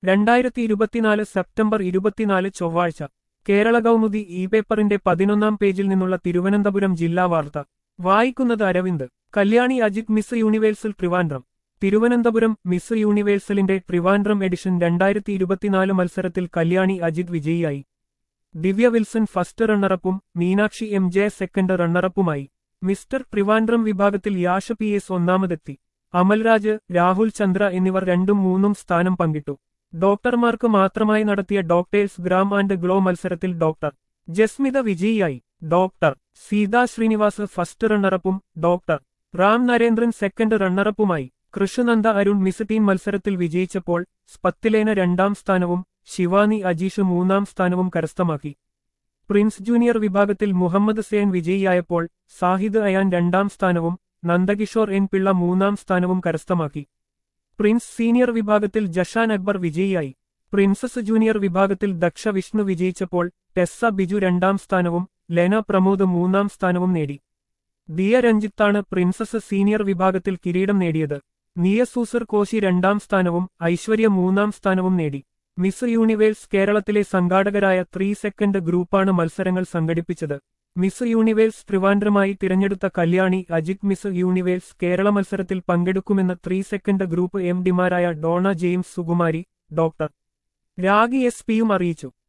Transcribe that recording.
രണ്ടായിരത്തി ഇരുപത്തിനാല് സെപ്റ്റംബർ ഇരുപത്തിനാല് ചൊവ്വാഴ്ച കേരള കൗമുദി ഇ പേപ്പറിന്റെ പതിനൊന്നാം പേജിൽ നിന്നുള്ള തിരുവനന്തപുരം ജില്ലാ വാർത്ത വായിക്കുന്നത് Aravind Kalyani Ajith miss universal Trivandrum Thiruvananthapuram miss യൂണിവേഴ്സലിന്റെ ട്രിവാൻഡ്രം എഡിഷൻ രണ്ടായിരത്തി ഇരുപത്തിനാല് മത്സരത്തിൽ കല്യാണി അജിത് വിജയിയായി ദിവ്യ വിൽസൺ ഫസ്റ്റ് റണ്ണറപ്പും മീനാക്ഷി എം ജെ സെക്കൻഡ് റണ്ണറപ്പുമായി മിസ്റ്റർ ട്രിവാൻഡ്രം വിഭാഗത്തിൽ യാഷ പി എസ് ഒന്നാമതെത്തി അമൽരാജ് രാഹുൽ ചന്ദ്ര എന്നിവർ രണ്ടും മൂന്നും സ്ഥാനം പങ്കിട്ടു ഡോക്ടർമാർക്ക് മാത്രമായി നടത്തിയ ഡോക്ടേഴ്സ് ഗ്രാം ആൻഡ് ഗ്ലോ മത്സരത്തിൽ ഡോക്ടർ ജസ്മിത വിജയിയായി ഡോക്ടർ സീതാ ശ്രീനിവാസ് ഫസ്റ്റ് റണ്ണറപ്പും ഡോക്ടർ റാം നരേന്ദ്രൻ സെക്കൻഡ് റണ്ണറപ്പുമായി കൃഷ്ണനന്ദ അരുൺ മിസ് ടീം മത്സരത്തിൽ വിജയിച്ചപ്പോൾ സ്പത്തിലേന രണ്ടാം സ്ഥാനവും ശിവാനി അജീഷ് മൂന്നാം സ്ഥാനവും കരസ്ഥമാക്കി പ്രിൻസ് ജൂനിയർ വിഭാഗത്തിൽ മുഹമ്മദ് സേൻ വിജയിയായപ്പോൾ സാഹിദ് അയാൻ രണ്ടാം സ്ഥാനവും നന്ദകിഷോർ എൻ പിള്ള മൂന്നാം സ്ഥാനവും കരസ്ഥമാക്കി പ്രിൻസ് സീനിയർ വിഭാഗത്തിൽ ജഷാൻ അക്ബർ വിജയിയായി പ്രിൻസസ് ജൂനിയർ വിഭാഗത്തിൽ ദക്ഷ വിഷ്ണു വിജയിച്ചപ്പോൾ ടെസ്സ ബിജു രണ്ടാം സ്ഥാനവും ലെന പ്രമോദ് മൂന്നാം സ്ഥാനവും നേടി ദിയ രഞ്ജിത്താണ് പ്രിൻസസ് സീനിയർ വിഭാഗത്തിൽ കിരീടം നേടിയത് നിയ സൂസർ കോശി രണ്ടാം സ്ഥാനവും ഐശ്വര്യ മൂന്നാം സ്ഥാനവും നേടി മിസ് യൂണിവേഴ്സ് കേരളത്തിലെ സംഘാടകരായ ത്രീ സെക്കൻഡ് ഗ്രൂപ്പാണ് മത്സരങ്ങൾ സംഘടിപ്പിച്ചത് മിസ് യൂണിവേഴ്സ് ട്രിവാൻഡ്രമായി തിരഞ്ഞെടുത്ത കല്യാണി അജിത് മിസ് യൂണിവേഴ്സ് കേരള മത്സരത്തിൽ പങ്കെടുക്കുമെന്ന് ത്രീ സെക്കൻഡ് ഗ്രൂപ്പ് എം ഡിമാരായ ഡോണ ജെയിംസ് സുകുമാരി ഡോക്ടർ രാഗി എസ് പിയും അറിയിച്ചു